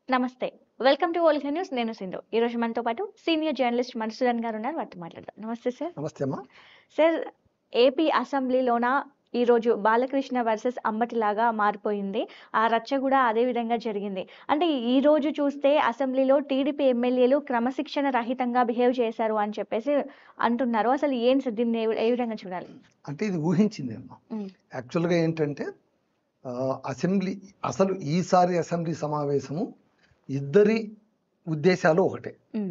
నమస్తే welcome to Olga news నేను సింధు ఈ రోజు మనతో పాటు సీనియర్ జర్నలిస్ట్ మధుసూదన్ గారు ఉన్నారు వారితో మాట్లాడదాం నమస్తే సార్ నమస్తే అమ్మా సార్ ఏపీ అసెంబ్లీలోన ఈ రోజు బాలకృష్ణ వర్సెస్ అంబటిలాగా మారిపోయింది ఆ రచ్చ కూడా అదే విధంగా జరిగింది అంటే ఈ రోజు చూస్తే అసెంబ్లీలో టీడీపీ ఎమ్మెల్యేలు క్రమశిక్షణ రహితంగా బిహేవ్ చేశారు అని చెప్పేసి అంటున్నారు అసలు ఏం సార్ దీన్ని ఏ- ఏ విధంగా చూడాలి అంటే ఇది ఊహించింది అమ్మా ఉమ్, యాక్చువల్గా ఏంటంటే ఆ, అసెంబ్లీ అసలు ఈసారి అసెంబ్లీ సమావేశము ఇద్దరి ఉద్దేశాలు ఒకటే ఉమ్,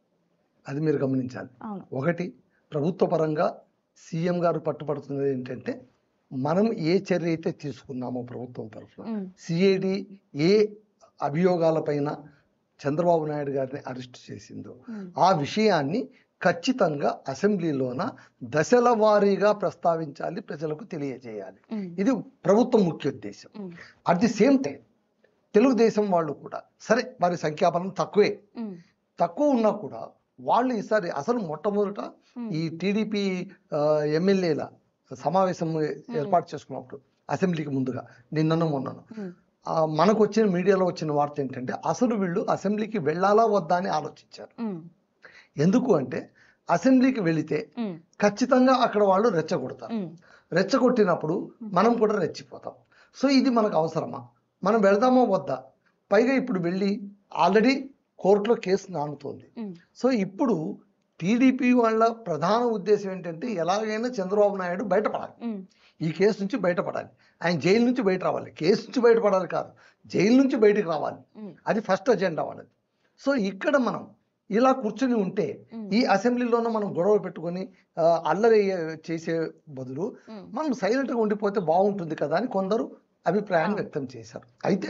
అది మీరు గమనించాలి అవును ఒకటి ప్రభుత్వ పరంగా సీఎం గారు పట్టుపడుతున్నది ఏంటంటే మనం ఏ చర్య అయితే తీసుకున్నామో ప్రభుత్వం తరఫున ఉమ్, సిఐడి ఏ అభియోగాలపైన చంద్రబాబు నాయుడు గారిని అరెస్ట్ చేసిందో ఉమ్, ఆ విషయాన్ని ఖచ్చితంగా అసెంబ్లీలోన దశల వారీగా ప్రస్తావించాలి ప్రజలకు తెలియజేయాలి ఉమ్, ఇది ప్రభుత్వం ముఖ్య ఉద్దేశం um, at the same time Telugu Desam వాళ్ళు కూడా సరే వారి సంఖ్యాబలం తక్కువే ఉమ్, తక్కువ ఉన్నా కూడా వాళ్ళు ఈసారి అసలు మొట్టమొదట ఉమ్, ఈ టీడీపీ ఎమ్మెల్యేల సమావేశం ఏర్పాటు చేసుకున్నప్పుడు అసెంబ్లీకి ముందుగా నిన్నను మొన్నను ఉమ్, ఆ, మనకు వచ్చిన మీడియాలో వచ్చిన వార్త ఏంటంటే అసలు వీళ్ళు అసెంబ్లీకి వెళ్ళాలా వద్దా అని ఆలోచించారు ఉమ్, ఎందుకు అంటే అసెంబ్లీకి వెళితే ఉమ్, ఖచ్చితంగా అక్కడ వాళ్ళు రెచ్చగొడతారు ఉమ్, రెచ్చగొట్టినప్పుడు మనం కూడా రెచ్చిపోతాం సో ఇది మనకు అవసరమా మనం వెళ్దామా వద్దా పైగా ఇప్పుడు వెళ్ళి ఆల్రెడీ కోర్టులో కేసు నానుతోంది ఉమ్, సో ఇప్పుడు టీడీపీ వాళ్ళ ప్రధాన ఉద్దేశం ఏంటంటే ఎలాగైనా చంద్రబాబు నాయుడు బయటపడాలి ఉమ్, ఈ కేసు నుంచి బయటపడాలి ఆయన జైలు నుంచి బయట రావాలి కేసు నుంచి బయటపడాలి కాదు జైలు నుంచి బయటకు రావాలి ఉమ్, అది ఫస్ట్ అజెండా వాళ్ళది సో ఇక్కడ మనం ఇలా కూర్చొని ఉంటే ఉమ్, ఈ అసెంబ్లీలోనూ మనం గొడవ పెట్టుకొని ఆ, అల్లరి చేసే బదులు ఉమ్, మనం సైలెంట్గా ఉండిపోతే బాగుంటుంది కదా అని కొందరు అభిప్రాయాన్ని వ్యక్తం చేశారు అయితే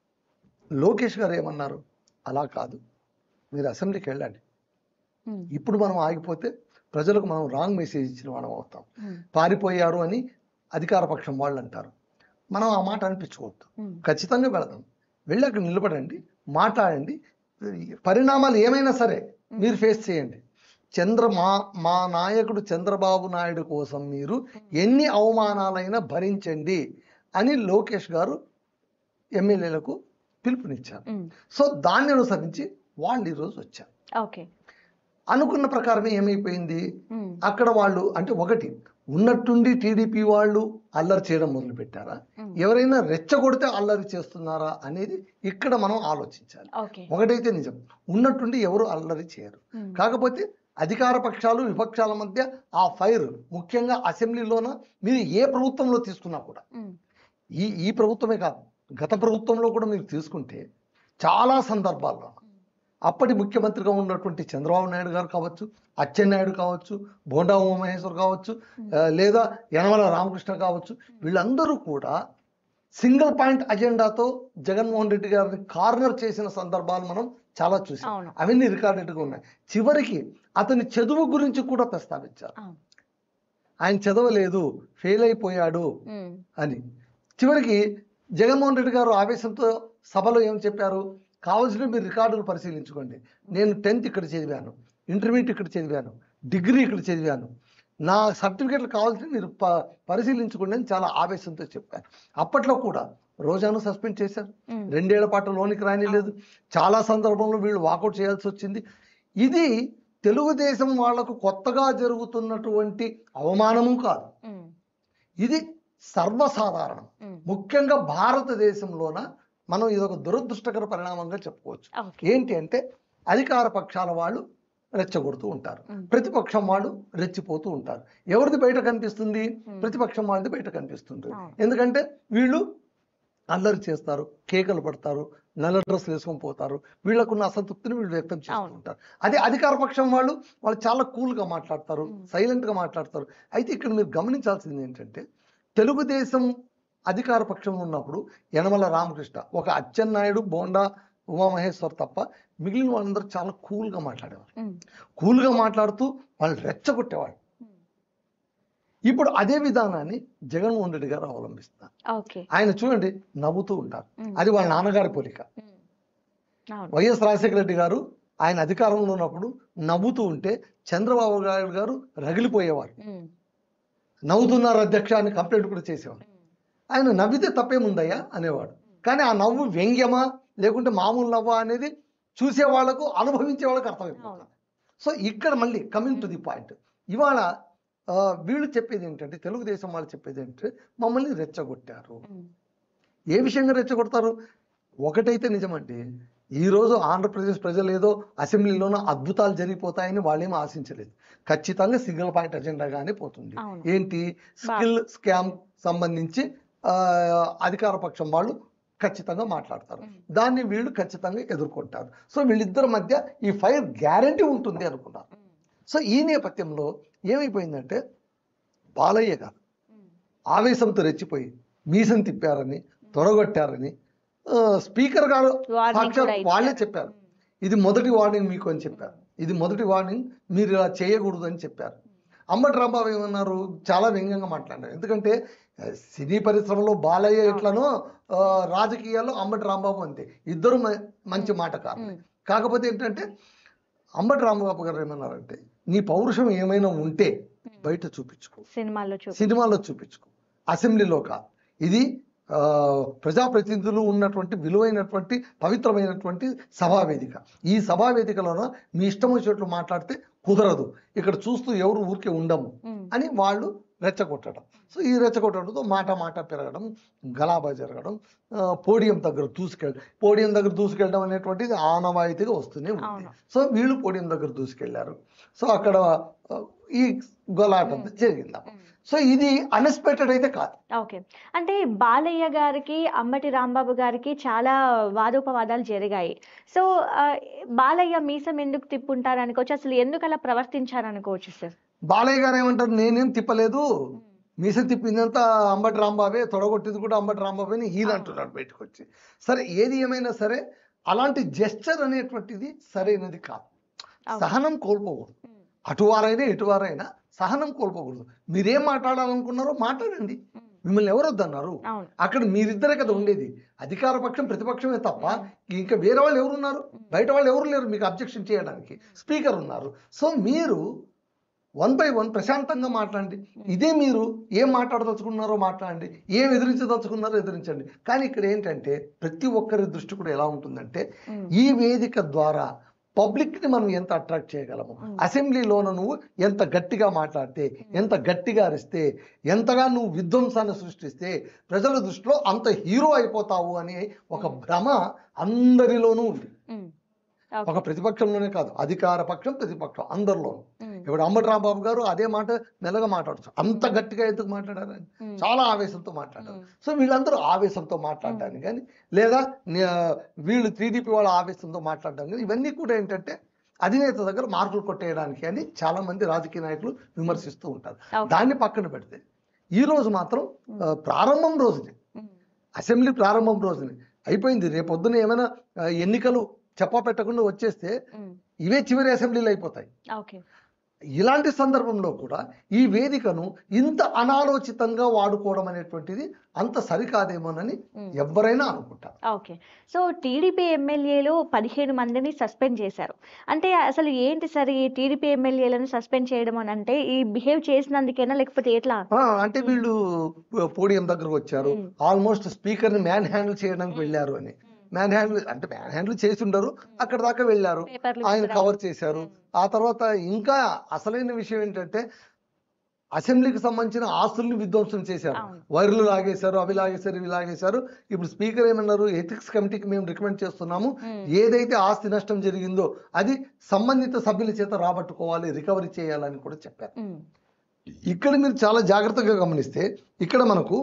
లోకేష్ గారు ఏమన్నారు అలా కాదు మీరు అసెంబ్లీకి వెళ్ళండి ఉమ్, ఇప్పుడు మనం ఆగిపోతే ప్రజలకు మనం రాంగ్ మెసేజ్ ఇచ్చిన వాళ్ళం అవుతాం ఉమ్, పారిపోయారు అని అధికార పక్షం వాళ్ళు అంటారు మనం ఆ మాట అనిపించుకోవద్దు ఉమ్, ఖచ్చితంగా వెళదాం వెళ్ళి అక్కడ నిలబడండి మాట్లాడండి పరిణామాలు ఏమైనా సరే మీరు ఫేస్ చేయండి చంద్ర మా మా నాయకుడు చంద్రబాబు నాయుడు కోసం మీరు ఎన్ని అవమానాలైనా భరించండి అని లోకేష్ గారు ఎమ్మెల్యేలకు పిలుపునిచ్చారు ఉమ్, సో దాన్ని అనుసరించి వాళ్ళు ఈరోజు వచ్చారు ఓకే అనుకున్న ప్రకారమే ఏమైపోయింది ఉమ్, అక్కడ వాళ్ళు అంటే ఒకటి ఉన్నట్టుండి టీడీపీ వాళ్ళు అల్లరి చేయడం మొదలు పెట్టారా ఉమ్, ఎవరైనా రెచ్చగొడితే అల్లరి చేస్తున్నారా అనేది ఇక్కడ మనం ఆలోచించాలి ఓకే ఒకటైతే నిజం ఉన్నట్టుండి ఎవరు అల్లరి చేయరు ఉమ్, కాకపోతే అధికార పక్షాలు విపక్షాల మధ్య ఆ ఫైర్ ముఖ్యంగా అసెంబ్లీలోన మీరు ఏ ప్రభుత్వంలో తీసుకున్నా కూడా ఉమ్, ఈ ఈ ప్రభుత్వమే కాదు గత ప్రభుత్వంలో కూడా మీరు తీసుకుంటే చాలా సందర్భాల్లో అప్పటి ముఖ్యమంత్రిగా ఉన్నటువంటి చంద్రబాబు నాయుడు గారు కావచ్చు అచ్చెన్నాయుడు కావచ్చు బోండా ఉమామహేశ్వర్ కావచ్చు ఆ, లేదా యనమల రామకృష్ణ కావచ్చు వీళ్ళందరూ కూడా సింగిల్ పాయింట్ అజెండాతో జగన్మోహన్ రెడ్డి గారిని కార్నర్ చేసిన సందర్భాలు మనం చాలా చూసాం అవును అవన్నీ రికార్డెడ్గా ఉన్నాయి చివరికి అతని చదువు గురించి కూడా ప్రస్తావించారు అవును ఆయన చదవలేదు ఫెయిల్ అయిపోయాడు ఉమ్, అని చివరికి జగన్మోహన్ రెడ్డి గారు ఆవేశంతో సభలో ఏం చెప్పారు కావాల్సిన మీరు రికార్డులు పరిశీలించుకోండి నేను టెన్త్ ఇక్కడ చదివాను ఇంటర్మీడియట్ ఇక్కడ చదివాను డిగ్రీ ఇక్కడ చదివాను నా సర్టిఫికేట్లు కావాల్సిన మీరు ప పరిశీలించుకోండి అని చాలా ఆవేశంతో చెప్పారు అప్పట్లో కూడా రోజాను సస్పెండ్ చేశారు ఉమ్, రెండేళ్ల పాటు లోనికి రానిలేదు చాలా సందర్భంలో వీళ్ళు వాకౌట్ చేయాల్సి వచ్చింది ఇది తెలుగుదేశం వాళ్లకు కొత్తగా జరుగుతున్నటువంటి అవమానము కాదు ఉమ్, ఇది సర్వసాధారణం ఉమ్, ముఖ్యంగా భారతదేశంలోన మనం ఇది ఒక దురదృష్టకర పరిణామంగా చెప్పుకోవచ్చు ఓకే ఏంటి అంటే అధికార పక్షాల వాళ్ళు రెచ్చగొడుతూ ఉంటారు ఉమ్, ప్రతిపక్షం వాళ్ళు రెచ్చిపోతూ ఉంటారు ఎవరిది బయట కనిపిస్తుంది ఉమ్, ప్రతిపక్షం వాళ్ళది బయట కనిపిస్తుంది అవును. ఎందుకంటే వీళ్ళు అల్లరి చేస్తారు కేకలు పడతారు నల్ల డ్రెస్సులు వేసుకొని పోతారు వీళ్ళకున్న అసంతృప్తిని వీళ్ళు వ్యక్తం చేస్తూ అవును. ఉంటారు అదే అధికార పక్షం వాళ్ళు వాళ్ళు చాలా కూల్గా మాట్లాడతారు ఉమ్. సైలెంట్గా మాట్లాడతారు అయితే ఇక్కడ మీరు గమనించాల్సింది ఏంటంటే తెలుగుదేశం అధికార పక్షంలో ఉన్నప్పుడు యనమల రామకృష్ణ ఒక అచ్చెన్నాయుడు బోండా ఉమామహేశ్వర్ తప్ప మిగిలిన వాళ్ళందరూ చాలా కూల్గా మాట్లాడేవారు ఉమ్, కూల్గా మాట్లాడుతూ వాళ్ళు రెచ్చగొట్టేవాళ్ళు ఉమ్, ఇప్పుడు అదే విధానాన్ని జగన్మోహన్ రెడ్డి గారు అవలంబిస్తున్నారు ఓకే ఆయన చూడండి నవ్వుతూ ఉంటారు ఉమ్, అది వాళ్ళ నాన్నగారి పోలిక ఉమ్, అవును వైఎస్ రాజశేఖర రెడ్డి గారు ఆయన అధికారంలో ఉన్నప్పుడు నవ్వుతూ ఉంటే చంద్రబాబు నాయుడు గారు రగిలిపోయేవారు ఉమ్, నవ్వుతున్నారు అధ్యక్ష అని కంప్లైంట్ కూడా చేసేవాడు ఉమ్, ఆయన నవ్వితే తప్పేముందయ్యా అనేవాడు కానీ ఆ నవ్వు వ్యంగ్యమా లేకుంటే మామూలు నవ్వా అనేది చూసే వాళ్ళకు అనుభవించే వాళ్ళకు అర్థమైపోతుంది అవును. సో ఇక్కడ మళ్ళీ కమింగ్ టు ది పాయింట్ ఇవాళ ఆ, వీళ్ళు చెప్పేది ఏంటంటే తెలుగుదేశం వాళ్ళు చెప్పేది ఏంటంటే మమ్మల్ని రెచ్చగొట్టారు ఉమ్. ఏ విషయంగా రెచ్చగొడతారు ఒకటైతే నిజమండి ఈరోజు ఆంధ్రప్రదేశ్ ప్రజలు ఏదో అసెంబ్లీలోనూ అద్భుతాలు జరిగిపోతాయని వాళ్ళేం ఆశించలేదు ఖచ్చితంగా సింగిల్ పాయింట్ అజెండాగానే పోతుంది అవును. ఏంటి స్కిల్ స్కామ్ సంబంధించి ఆ, అధికార పక్షం వాళ్ళు ఖచ్చితంగా మాట్లాడతారు ఉమ్. దాన్ని వీళ్ళు ఖచ్చితంగా ఎదుర్కొంటారు సో వీళ్ళిద్దరి మధ్య ఈ ఫైర్ గ్యారంటీ ఉంటుంది అనుకున్నారు ఉమ్. సో ఈ నేపథ్యంలో ఏమైపోయిందంటే బాలయ్య గారు ఉమ్. ఆవేశంతో రెచ్చిపోయి మీసం తిప్పారని తొడగొట్టారని ఆ, స్పీకర్ గారు Warning సాక్షాత్ కూడా ఇచ్చారు. వాళ్ళే చెప్పారు ఇది మొదటి వార్నింగ్ మీకు అని చెప్పారు ఇది మొదటి వార్నింగ్ మీరు ఇలా చేయకూడదు అని చెప్పారు అంబటి రాంబాబు ఏమన్నారు చాలా వ్యంగ్యంగా మాట్లాడారు ఎందుకంటే ఆ, సినీ పరిశ్రమలో బాలయ్య ఎట్లనో ఆ, రాజకీయాల్లో అంబటి రాంబాబు అంతే ఇద్దరు మ- మంచి మాటకారు ఉమ్. కాకపోతే ఏంటంటే అంబటి రాంబాబు గారు ఏమన్నారంటే నీ పౌరుషం ఏమైనా ఉంటే బయట చూపించుకో సినిమాల్లో చూ సినిమాలో చూపించుకో అసెంబ్లీలో కాదు ఇది ఆ, ప్రజాప్రతినిధులు ఉన్నటువంటి విలువైనటువంటి పవిత్రమైనటువంటి సభా వేదిక ఈ సభా వేదికలోన మీ ఇష్టం వచ్చినట్లు మాట్లాడితే కుదరదు ఇక్కడ చూస్తూ ఎవరు ఊరికే ఉండము ఉమ్. అని వాళ్ళు రెచ్చగొట్టడం సో ఈ రెచ్చగొట్టడంతో మాట మాట పెరగడం గలాబా జరగడం ఆ, పోడియం దగ్గర దూసుకెళ్ళడం పోడియం దగ్గర దూసుకెళ్ళడం అనేటువంటిది ఆనవాయితీగా వస్తూనే ఉంది అవును. సో వీళ్ళు పోడియం దగ్గర దూసుకెళ్లారు సో అక్కడ ఆ, ఈ గొలాట జరిగింది ఉమ్. సో ఇది అన్ఎక్స్పెక్టెడ్ అయితే కాదు ఓకే అంటే బాలయ్య గారికి అంబటి రాంబాబు గారికి చాలా వాదోపవాదాలు జరిగాయి సో ఆ, బాలయ్య మీసం ఎందుకు తిప్పుంటారు అనుకోవచ్చు అసలు ఎందుకు అలా ప్రవర్తించారు అనుకోవచ్చు సార్ బాలయ్య గారు ఏమంటారు నేనేం తిప్పలేదు మీస తిప్పిందంతా అంబటి రాంబాబే తొడగొట్టింది కూడా అంబటి రాంబాబే అని ఈయన అంటున్నాడు బయటకు వచ్చి సరే ఏది ఏమైనా సరే అలాంటి జెస్చర్ అనేటువంటిది సరైనది కాదు అవును. సహనం కోల్పోకూడదు అటువారైనా ఎటువారైనా సహనం కోల్పోకూడదు మీరేం మాట్లాడాలనుకున్నారో మాట్లాడండి మిమ్మల్ని ఎవరు వద్దన్నారు అవును అక్కడ మీరిద్దరే కదా ఉండేది అధికార పక్షం ప్రతిపక్షమే తప్ప ఇంకా వేరే వాళ్ళు ఎవరున్నారు బయట వాళ్ళు ఎవరు లేరు మీకు అబ్జెక్షన్ చేయడానికి స్పీకర్ ఉన్నారు సో మీరు వన్ బై వన్ ప్రశాంతంగా మాట్లాడండి ఇదే మీరు ఏం మాట్లాడదలుచుకున్నారో మాట్లాడండి ఏం ఎదిరించదలుచుకున్నారో ఎదిరించండి కానీ ఇక్కడ ఏంటంటే ప్రతి ఒక్కరి దృష్టి కూడా ఎలా ఉంటుందంటే ఉమ్. ఈ వేదిక ద్వారా పబ్లిక్ని మనం ఎంత అట్రాక్ట్ చేయగలము Mm. అసెంబ్లీలోన నువ్వు ఎంత గట్టిగా మాట్లాడితే ఎంత గట్టిగా అరిస్తే ఎంతగా నువ్వు విధ్వంసాన్ని సృష్టిస్తే ప్రజల దృష్టిలో అంత హీరో అయిపోతావు అని ఒక భ్రమ అందరిలోనూ ఉంది ఉమ్. ఒక ఓకే ప్రతిపక్షంలోనే కాదు అధికార పక్షం ప్రతిపక్షం అందరిలోనూ ఉమ్. ఇప్పుడు అంబటి రాంబాబు గారు అదే మాట మెల్లగా మాట్లాడచ్చు అంత గట్టిగా ఎందుకు మాట్లాడారు ఆయన? ఉమ్. చాలా ఆవేశంతో మాట్లాడారు ఉమ్. సో వీళ్ళందరూ ఆవేశంతో మాట్లాడడానికి కానీ లేదా ని- వీళ్ళు టీడీపీ వాళ్ళ ఆవేశంతో మాట్లాడడం కానీ ఇవన్నీ కూడా ఏంటంటే అధినేత దగ్గర మార్కులు కొట్టేయడానికి అని చాలా మంది రాజకీయ నాయకులు విమర్శిస్తూ ఉంటారు ఓకే. దాన్ని పక్కన పెడితే ఈ రోజు మాత్రం ఆ, ప్రారంభం రోజునే ఉమ్. అసెంబ్లీ ప్రారంభం రోజునే అయిపోయింది రేపొద్దున ఏమైనా ఆ, ఎన్నికలు చెప్పా పెట్టకుండా వచ్చేస్తే ఉమ్. ఇవే చివరి అసెంబ్లీలు అయిపోతాయి ఓకే ఇలాంటి సందర్భంలో కూడా ఈ వేదికను ఇంత అనాలోచితంగా వాడుకోవడం అనేటువంటిది అంత సరికాదేమోనని ఉమ్. ఎవరైనా అనుకుంటారు ఓకే సో టీడీపీ ఎమ్మెల్యేలు పదిహేను మందిని సస్పెండ్ చేశారు అంటే అసలు ఏంటి సార్ ఈ టీడీపీ ఎమ్మెల్యేలను సస్పెండ్ చేయడం అని అంటే ఈ బిహేవ్ చేసినందుకేనా లేకపోతే ఎట్లా ఆ, అంటే వీళ్ళు పోడియం దగ్గరకు వచ్చారు ఉమ్. ఆల్మోస్ట్ స్పీకర్ ని మ్యాన్ హ్యాండిల్ చేయడానికి వెళ్ళారు అని మ్యాన్ హ్యాండిల్ అంటే మ్యాన్ హ్యాండిల్ చేసి ఉండరు అక్కడ దాకా వెళ్ళారు పేపర్లు ఆయన విసిరారు. కవర్ చేశారు ఆ తర్వాత ఇంకా అసలైన విషయం ఏంటంటే అసెంబ్లీకి సంబంధించిన ఆస్తుల్ని విధ్వంసం చేశారు అవును. వైర్లు లాగేశారు అవి లాగేశారు ఇవి లాగేశారు ఇప్పుడు స్పీకర్ ఏమన్నారు ఎథిక్స్ కమిటీకి మేము రికమెండ్ చేస్తున్నాము ఉమ్. ఏదైతే ఆస్తి నష్టం జరిగిందో అది సంబంధిత సభ్యుల చేత రాబట్టుకోవాలి రికవరీ చేయాలని కూడా చెప్పారు ఉమ్. ఇక్కడ మీరు చాలా జాగ్రత్తగా గమనిస్తే ఇక్కడ మనకు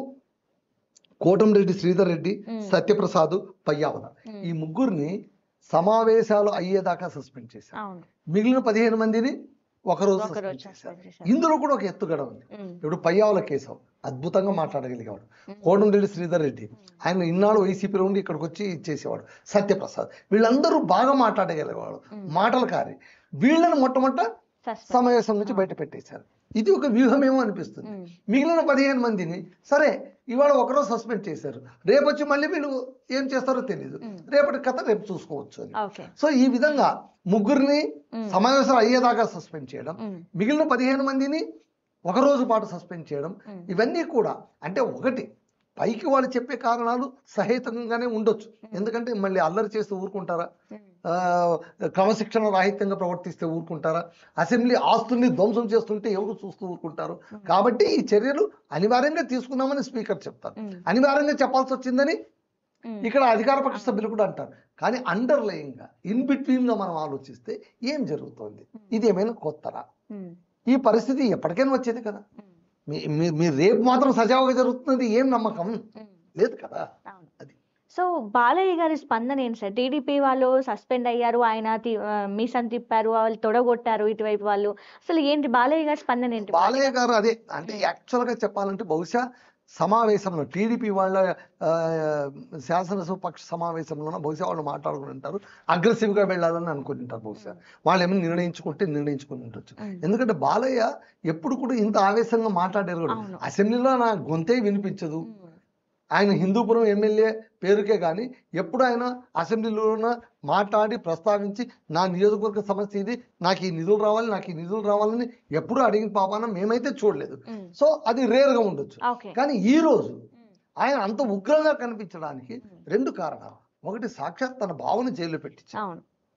కోటంరెడ్డి శ్రీధర్ రెడ్డి మ్మ్. సత్యప్రసాద్ పయ్యావల మ్మ్. ఈ ముగ్గురిని సమావేశాలు అయ్యేదాకా సస్పెండ్ చేశారు అవును మిగిలిన పదిహేను మందిని ఒకరోజు ఒకరోజు సస్పెండ్ చేశారు suspend చేశారు. ఇందులో కూడా ఒక ఎత్తుగడ ఉంది ఉమ్. ఇప్పుడు పయ్యావుల కేశవ్ అద్భుతంగా మాట్లాడగలిగేవాడు కోటంరెడ్డి శ్రీధర్ రెడ్డి ఆయన ఇన్నాళ్ళు వైసీపీలో ఉండి ఇక్కడికి వచ్చి ఇచ్చేసేవాడు సత్యప్రసాద్ వీళ్ళందరూ బాగా మాట్లాడగలిగేవాడు మాటలు కారి వీళ్ళని మొట్టమొదట Suspend. సమావేశం నుంచి బయట పెట్టేశారు ఇది ఒక వ్యూహమేమో అనిపిస్తుంది ఉమ్. మిగిలిన పదిహేను మందిని సరే ఇవాళ ఒకరోజు సస్పెండ్ చేశారు రేపు వచ్చి మళ్ళీ వీళ్ళు ఏం చేస్తారో తెలియదు ఉమ్. రేపటి కథ రేపు చూసుకోవచ్చు అని ఓకే సో ఈ విధంగా ముగ్గురిని ఉమ్. సమావేశం అయ్యేదాకా సస్పెండ్ చేయడం ఉమ్. మిగిలిన పదిహేను మందిని ఒక రోజు పాటు సస్పెండ్ చేయడం ఉమ్. ఇవన్నీ కూడా అంటే ఒకటి పైకి వాళ్ళు చెప్పే కారణాలు సహేతంగానే ఉండొచ్చు ఎందుకంటే మళ్ళీ అల్లరి చేస్తూ ఊరుకుంటారా ఆ, క్రమశిక్షణ రాహిత్యంగా ప్రవర్తిస్తే ఊరుకుంటారా అసెంబ్లీ ఆస్తుల్ని ధ్వంసం చేస్తుంటే ఎవరు చూస్తూ ఊరుకుంటారు కాబట్టి ఈ చర్యలు అనివార్యంగా తీసుకున్నామని స్పీకర్ చెప్తారు అనివార్యంగా చెప్పాల్సి వచ్చిందని ఇక్కడ అధికార పక్ష సభ్యులు కూడా అంటారు కానీ అండర్లయింగ్ గా ఇన్ బిట్వీన్ గా మనం ఆలోచిస్తే ఏం జరుగుతోంది ఇది ఏమైనా కొత్తరా ఈ పరిస్థితి ఎప్పటికైనా వచ్చేది కదా మీ మీ- మీ రేపు మాత్రం సజావుగా జరుగుతున్నది ఏం నమ్మకం లేదు కదా అవును అది సో బాలయ్య గారి స్పందన ఏంటి సార్ టీడీపీ వాళ్ళు సస్పెండ్ అయ్యారు ఆయన తి- ఆ, మీసం తిప్పారు వాళ్ళు తొడగొట్టారు ఇటువైపు వాళ్ళు అసలు ఏంటి బాలయ్య గారి స్పందన ఏంటి బాలయ్య గారు అదే అంటే యాక్చువల్ గా చెప్పాలంటే బహుశా సమావేశంలో టీడీపీ వాళ్ళ ఆ, శాసనసభ పక్ష సమావేశంలోన బహుశా వాళ్ళు మాట్లాడుకుని ఉంటారు అగ్రెసివ్ గా వెళ్ళాలని అనుకుని ఉంటారు బహుశా వాళ్ళు ఏమైనా నిర్ణయించుకుంటే నిర్ణయించుకుని ఉండొచ్చు ఉమ్. ఎందుకంటే బాలయ్య ఎప్పుడు కూడా ఇంత ఆవేశంగా మాట్లాడారు కూడా అవును. అసెంబ్లీలో నా గొంతే వినిపించదు ఉమ్. ఆయన హిందూపురం ఎమ్మెల్యే పేరుకే కానీ ఎప్పుడు ఆయన అసెంబ్లీలోన మాట్లాడి ప్రస్తావించి నా నియోజకవర్గ సమస్య ఇది నాకు ఈ నిధులు రావాలి నాకు ఈ నిధులు రావాలని ఎప్పుడు అడిగిన పాపాన మేమైతే చూడలేదు ఉమ్. సో అది రేర్గా ఉండొచ్చు ఓకే కానీ ఈ రోజు ఉమ్. ఆయన అంత ఉగ్రంగా కనిపించడానికి రెండు కారణాలు ఒకటి సాక్షాత్ తన భావన జైల్లో పెట్టించారు అవును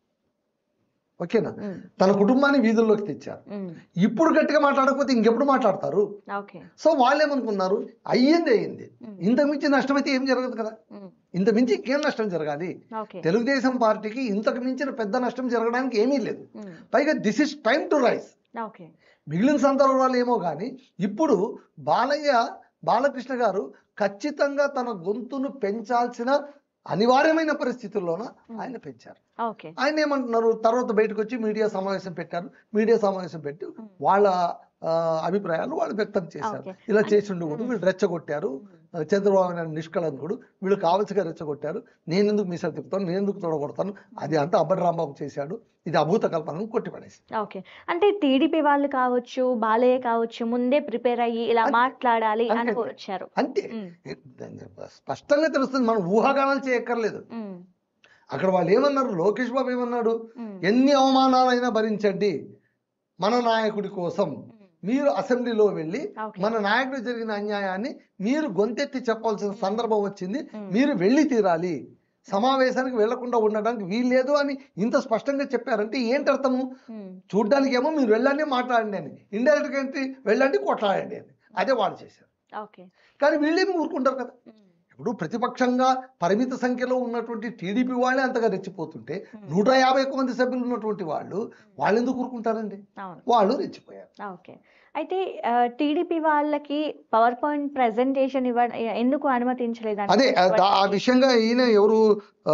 ఓకేనా ఉమ్. తన కుటుంబాన్ని వీధుల్లోకి తెచ్చారు ఉమ్. ఇప్పుడు గట్టిగా మాట్లాడకపోతే ఇంకెప్పుడు మాట్లాడతారు ఓకే సో వాళ్ళు ఏమనుకున్నారు అయ్యింది అయ్యింది ఉమ్. ఇంతకు మించి నష్టం అయితే ఏం జరగదు కదా ఉమ్. ఇంత మించి ఇంకేం నష్టం జరగాలి ఓకే తెలుగుదేశం పార్టీకి ఇంతకు మించిన పెద్ద నష్టం జరగడానికి ఏమీ లేదు ఉమ్. పైగా this is time to raise okay మిగిలిన సందర్భాలు ఏమో కానీ ఇప్పుడు బాలయ్య బాలకృష్ణ గారు ఖచ్చితంగా తన గొంతును పెంచాల్సిన అనివార్యమైన పరిస్థితుల్లోన ఆయన పెంచారు ఓకే ఆయన ఏమంటున్నారు తర్వాత బయటకు వచ్చి మీడియా సమావేశం పెట్టారు మీడియా సమావేశం పెట్టి ఉమ్. వాళ్ళ ఆ, అభిప్రాయాలు వాళ్ళు వ్యక్తం చేశారు ఓకే. ఇలా చేసి ఉండకూడదు వీళ్ళు రెచ్చగొట్టారు ఆ, చంద్రబాబు నాయుడు నిష్కళంకుడు వీళ్ళు కావలసిగా రెచ్చగొట్టారు నేను ఎందుకు మీసాలు తిప్పుతాను నేను ఎందుకు తొడగొడతాను అది అంతా అబ్బడి రాంబాబు చేశాడు ఇది అభూత కల్పనను కొట్టిపడేసి ఓకే అంటే టీడీపీ వాళ్ళు కావచ్చు బాలయ్య కావచ్చు ముందే ప్రిపేర్ అయ్యి ఇలా అంతే. మాట్లాడాలి అని అంతే. వచ్చారు అంతే ఉమ్. ఏ- దాన్ని స్పష్టంగా తెలుస్తుంది మనం ఊహాగానాలు చేయక్కర్లేదు ఉమ్. అక్కడ వాళ్ళు ఏమన్నారు లోకేష్ బాబు ఏమన్నాడు ఉమ్. ఎన్ని అవమానాలైనా భరించండి మన నాయకుడి కోసం ఉమ్. మీరు అసెంబ్లీలో వెళ్ళి ఓకే. మన నాయకుడు జరిగిన అన్యాయాన్ని మీరు గొంతెత్తి చెప్పాల్సిన సందర్భం వచ్చింది ఉమ్. మీరు వెళ్ళి తీరాలి సమావేశానికి వెళ్లకుండా ఉండడానికి వీల్లేదు అని ఇంత స్పష్టంగా చెప్పారంటే ఏంటి అర్థము ఉమ్. చూడ్డానికి ఏమో మీరు వెళ్ళండి మాట్లాడండి అని ఇండైరెక్ట్గా ఏంటి వెళ్ళండి కొట్లాడండి అని అదే వాళ్ళు చేశారు ఓకే కానీ వీళ్ళేమి ఊరుకుంటారు కదా ఉమ్. ఇప్పుడు ప్రతిపక్షంగా పరిమిత సంఖ్యలో ఉన్నటువంటి టీడీపీ వాళ్ళే అంతగా రెచ్చిపోతుంటే Hmm. నూట యాభై ఒక్క మంది సభ్యులు ఉన్నటువంటి వాళ్ళు వాళ్ళు ఎందుకు ఊరుకుంటారండి అవును వాళ్ళు రెచ్చిపోయారు ఓకే అయితే టీడీపీ వాళ్ళకి పవర్ పాయింట్ ప్రెజెంటేషన్ ఇవ్వ ఎందుకు అనుమతించలేదు అదే ఆ దా- ఆ విషయంగా ఈయన ఎవరు ఆ,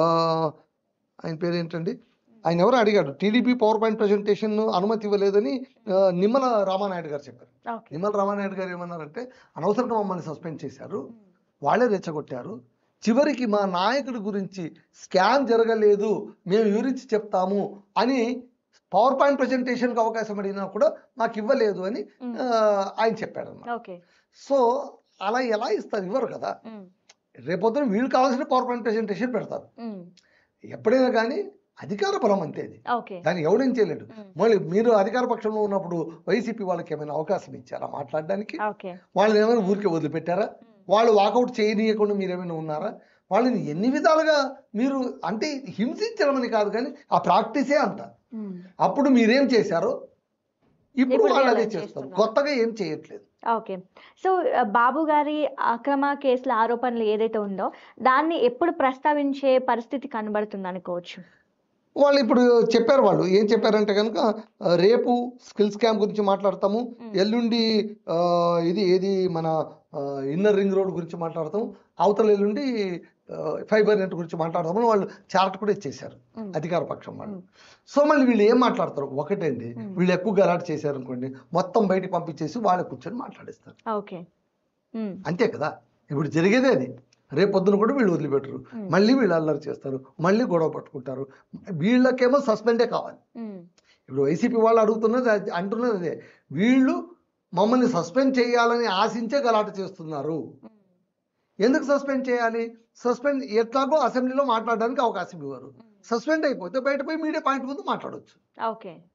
ఆయన పేరు ఏంటండి ఆయన ఎవరు అడిగాడు టీడీపీ పవర్ పాయింట్ ప్రజెంటేషన్ అనుమతి ఇవ్వలేదని ఆ, నిమ్మల రామానాయుడు గారు చెప్పారు ఓకే నిమ్మల రామానాయుడు గారు ఏమన్నారంటే అనవసరంగా మమ్మల్ని సస్పెండ్ చేశారు వాళ్ళే రెచ్చగొట్టారు చివరికి మా నాయకుడి గురించి స్కామ్ జరగలేదు మేము వివరించి చెప్తాము అని పవర్ పాయింట్ ప్రజెంటేషన్కి అవకాశం అడిగినా కూడా మాకు ఇవ్వలేదు అని ఉమ్. ఆ, ఆయన చెప్పాడు అన్నమాట ఓకే సో అలా ఎలా ఇస్తారు ఇవ్వరు కదా ఉమ్. రేపొద్దున వీళ్ళు కావాల్సిన పవర్ పాయింట్ ప్రజెంటేషన్ పెడతారు ఉమ్. ఎప్పుడైనా కానీ అధికార బలం అంతే అది ఓకే దాన్ని ఎవడేం చేయలేడు ఉమ్. మళ్ళీ మీరు అధికార పక్షంలో ఉన్నప్పుడు వైసీపీ వాళ్ళకి ఏమైనా అవకాశం ఇచ్చారా మాట్లాడడానికి ఓకే వాళ్ళని ఏమైనా ఊరికే వదిలిపెట్టారా వాళ్ళు వాకౌట్ చేయనీయకుండా మీరు ఏమైనా ఉన్నారా వాళ్ళని ఎన్ని విధాలుగా మీరు అంటే హింసించడం అని కాదు కానీ ఆ ప్రాక్టీసే అంట ఉమ్. అప్పుడు మీరేం చేశారో ఇప్పుడు ఇప్పుడు వాళ్ళు అదే అలా చేస్తారు చేస్తున్నారు. కొత్తగా ఏం చేయట్లేదు ఓకే సో ఆ, బాబు గారి అక్రమ కేసుల ఆరోపణలు ఏదైతే ఉందో దాన్ని ఎప్పుడు ప్రస్తావించే పరిస్థితి కనబడుతుంది అనుకోవచ్చు వాళ్ళు ఇప్పుడు చెప్పారు వాళ్ళు ఏం చెప్పారంటే కనుక ఆ, రేపు స్కిల్ స్కామ్ గురించి మాట్లాడతాము ఎల్లుండి ఆ, ఇది ఏది మన ఇన్నర్ రింగ్ రోడ్ గురించి మాట్లాడతాము అవతల ఎల్లుండి ఫైబర్ నెట్ గురించి మాట్లాడతామని వాళ్ళు చార్ట్ కూడా ఇచ్చేశారు ఉమ్. అధికార పక్షం వాళ్ళు ఉమ్. సో మళ్ళీ వీళ్ళు ఏం మాట్లాడతారు ఒకటండి ఉమ్. వీళ్ళు ఎక్కువ గలాట్ చేశారు అనుకోండి మొత్తం బయటికి పంపించేసి వాళ్ళు కూర్చొని మాట్లాడిస్తారు ఓకే ఉమ్. అంతే కదా ఇప్పుడు జరిగేదే అది రేపు పొద్దున కూడా వీళ్ళు వదిలిపెట్టరు ఉమ్. మళ్ళీ వీళ్ళు అల్లరి చేస్తారు మళ్ళీ గొడవ పట్టుకుంటారు వీళ్ళకేమో సస్పెండే కావాలి ఉమ్. ఇప్పుడు వైసీపీ వాళ్ళు అడుగుతున్నది అది- అంటున్నది అదే వీళ్ళు మమ్మల్ని సస్పెండ్ చేయాలని ఆశించే గలాట చేస్తున్నారు ఉమ్. ఎందుకు సస్పెండ్ చేయాలి సస్పెండ్ ఎట్లాగో అసెంబ్లీలో మాట్లాడడానికి అవకాశం ఇవ్వరు సస్పెండ్ అయిపోతే బయట పోయి మీడియా పాయింట్ ముందు మాట్లాడొచ్చు ఓకే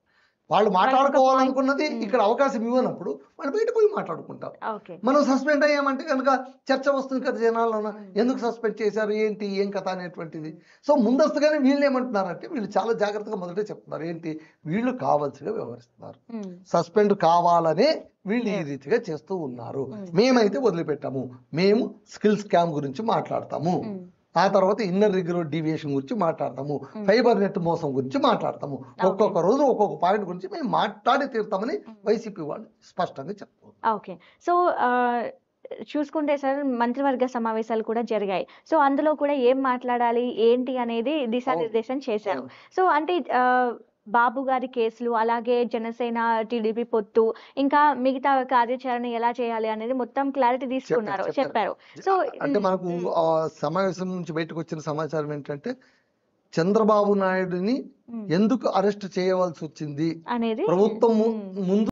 వాళ్ళు మాట్లాడుకోవాలనుకున్నది ఉమ్. ఇక్కడ అవకాశం ఇవ్వనప్పుడు వాళ్ళు బయట పోయి మాట్లాడుకుంటారు ఓకే మనం సస్పెండ్ అయ్యామంటే కనుక చర్చ వస్తుంది కదా జనాల్లోన ఎందుకు సస్పెండ్ చేశారు ఏంటి ఏం కథ అనేటువంటిది సో ముందస్తుగానే వీళ్ళు ఏమంటున్నారంటే వీళ్ళు చాలా జాగ్రత్తగా మొదటే చెప్తున్నారు ఏంటి వీళ్ళు కావాల్సిగా వ్యవహరిస్తున్నారు ఉమ్, సస్పెండ్ కావాలనే వీళ్ళు ఈ రీతిగా చేస్తూ ఉన్నారు మేమైతే వదిలిపెట్టాము మేము స్కిల్ స్కామ్ గురించి మాట్లాడతాము ఉమ్. ఆ తర్వాత ఇన్నర్ రిగ్రో డీవియేషన్ గురించి మాట్లాడతాము ఫైబర్ నెట్ మోసం గురించి మాట్లాడతాము ఒక్కొక్క రోజు ఒక్కొక్క పాయింట్ గురించి మేము మాట్లాడి తీరుతామని వైసీపీ వాళ్ళు స్పష్టంగా చెప్తారు ఓకే సో ఆ, చూసుకుంటే సార్ మంత్రివర్గ సమావేశాలు కూడా జరిగాయి సో అందులో కూడా ఏం మాట్లాడాలి ఏంటి అనేది దిశానిర్దేశం చేశారు సో అంటే ఆ, బాబు గారి కేసులు అలాగే జనసేన టీడీపీ పొత్తు ఇంకా మిగతా కార్యాచరణ ఎలా చేయాలి అనేది మొత్తం క్లారిటీ తీసుకున్నారు చెప్పారు. చెప్పారు సో అంటే మనకు ఆ సమావేశం నుంచి బయటకు వచ్చిన సమాచారం ఏంటంటే చంద్రబాబు నాయుడుని ఉమ్, ఎందుకు అరెస్ట్ చేయవలసి వచ్చింది అనేది ప్రభుత్వం ము- ఉమ్. ముందు